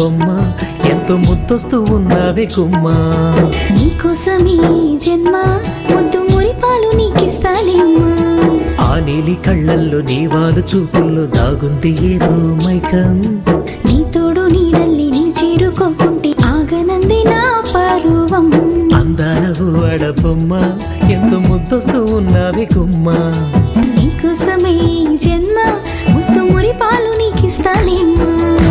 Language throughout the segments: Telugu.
బొమ్మ ఎంతో ముద్దొస్తూ ఉన్నావే గుమ్మ నీకోసమే జన్మ ముద్దు మురిపాలు నీకిస్తాలేమ్మా ఆ నీలి కళ్ళల్లో నీ వాళ్ళు చూపుల్లో దాగుంది ఏదో మైకం నీ తోడు నీడల్లి నేను చేరుకోకుంటే ఆగనంది నా పరువం అందాల వాడ బొమ్మ ఎంతో ముద్దొస్తూ ఉన్నావే గుమ్మ నీకోసమే జన్మ ముద్దు మురిపాలు నీకిస్తాలేమ్మా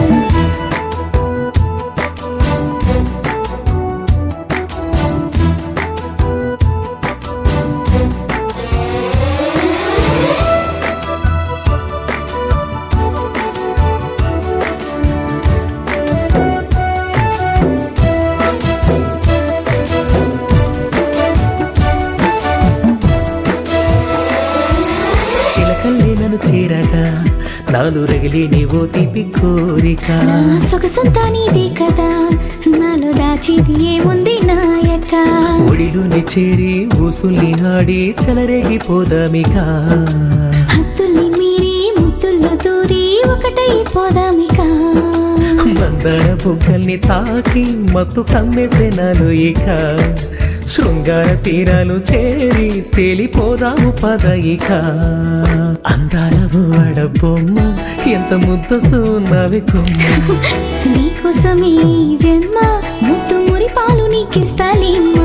చిలకల్లే నన్ను చేరగా నాలు రగిలి నీవో తీపి కోరిక నా సొగసంతా నీదే కదా నాలో దాచేది ఏముంది నాయక ఒడిలోని చేరి ఊసుల్ని ఆడి చెలరేగిపోదామిక హద్దుల్ని మీరి ముద్దుల్లో దూరి ఒకటై పోదామిక మందార బుగ్గల్ని తాకి మత్తు కమ్మేసే నాలో ఇక శృంగార తీరాలు చేరి తేలిపోదాము పదయిక అందాల వాడ బొమ్మ ఎంత ముద్దొస్తూ ఉన్నవి కొమ్మ నీకోసమే ఈ జన్మ ముద్దు మురిపాలు నీకిస్తాలేమ్మా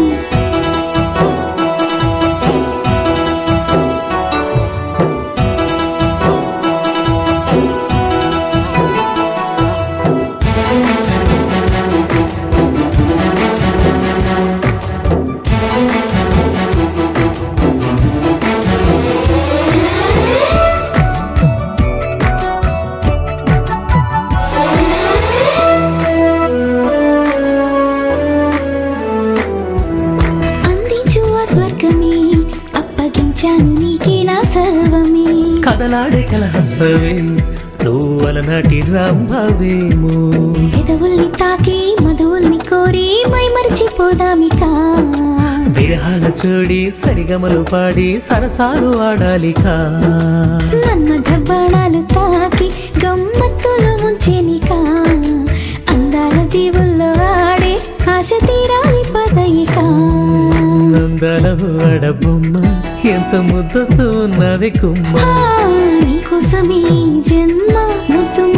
అందించు ఆ స్వర్గమే అప్పగించాను నీకే నా సర్వమే కదలాడే కలహంసవే నువ్వు అలనాటి రాంభవేమో పెదవుల్ని తాకి మధువుల్ని కోరి మై మరిచిపోదామిక విరహాల చూడి సరిగమలు పాడి సరసాలు ఆడాలిక మన్మథ బాణాలు తాకి గమ్మత్తులు ముంచెనిక అందాల దీవుల్లో ఆడే ఆశ తీరాలి పదయిక అందాల వాడ బొమ్మ ఎంత ముద్దొస్తూ ఉన్నవి కుమ్మ ఆ, నీకోసమే ఈ జన్మ ముద్దు